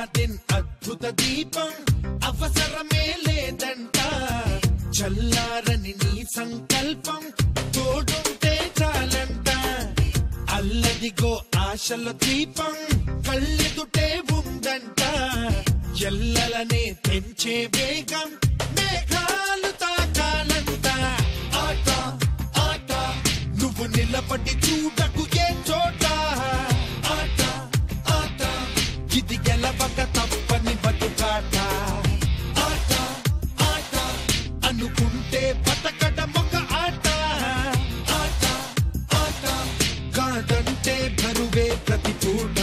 Aladdin అద్భుత దీపం అవసరమే లేదంట చల్లారని నీ సంకల్పం తోడుంటే చాలంట అల్లదిగో ఆశల దీపం కళ్ళెదుటే ఉందంట ఎల్లలనే పెంచే వేగం మేఘాలు తాకాలంట ఆట ఆట నువ్వు నిలబడి చూడకు ఏ చోట ఆట ఆట ఇది గెలవక తప్పని బతుకాట ఆట ఆట అనుకుంటే బతకడం ఒక ఆట ఆట ఆట కాదంటే బరువే ప్రతి పూట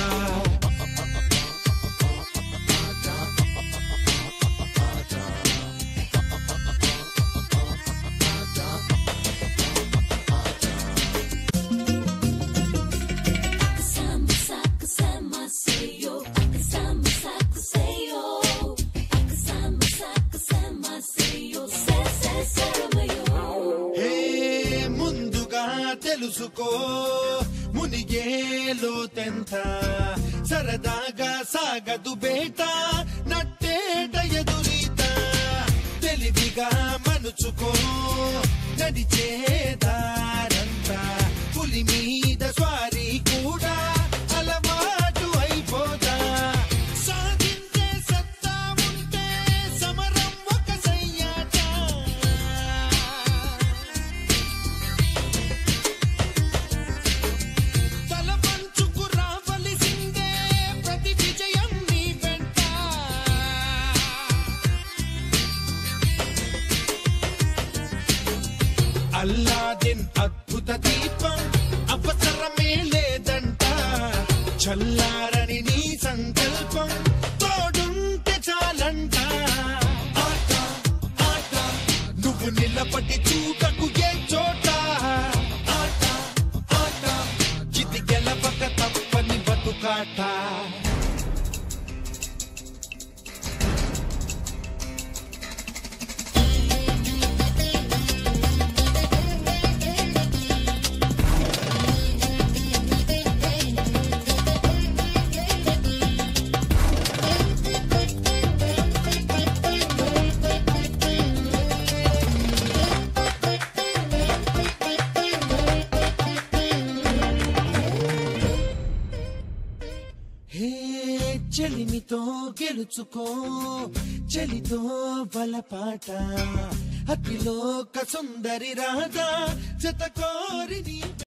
Akasama sakasama sayo, akasama sakusayo, akasama sakasama sayo, se se saramayo. హే ముందుగా తెలుసుకో మునిగేలో తెంత సరదాగా సాగదు బేట నట్టేట ఎదురీత తెలివిగా మనుచుకో నడిచేదారంతా పులి మీద స్వారీ కూడా అలవాటు అయిపోదా సాగించే సత్తా ఉంటే సమరం ఒక సయ్యాట తల పంచుకు రావలసిందే ప్రతి విజయం నీ వెంట అల్లాదిన్ అద్భుత దీపం అవసరమే లేదంట చల్లారని నీ సంకల్పం తోడుంటే చాలంట ఆట ఆట నువ్వు నిలబడి చూడకు ఏ చోట ఆట ఆట ఇది గెలవక తప్పని బతుకాట హే చెలిమితో గెలుచుకో చెలితో బలపాట అతిలోక సుందరి రాధా జత కోరి నీ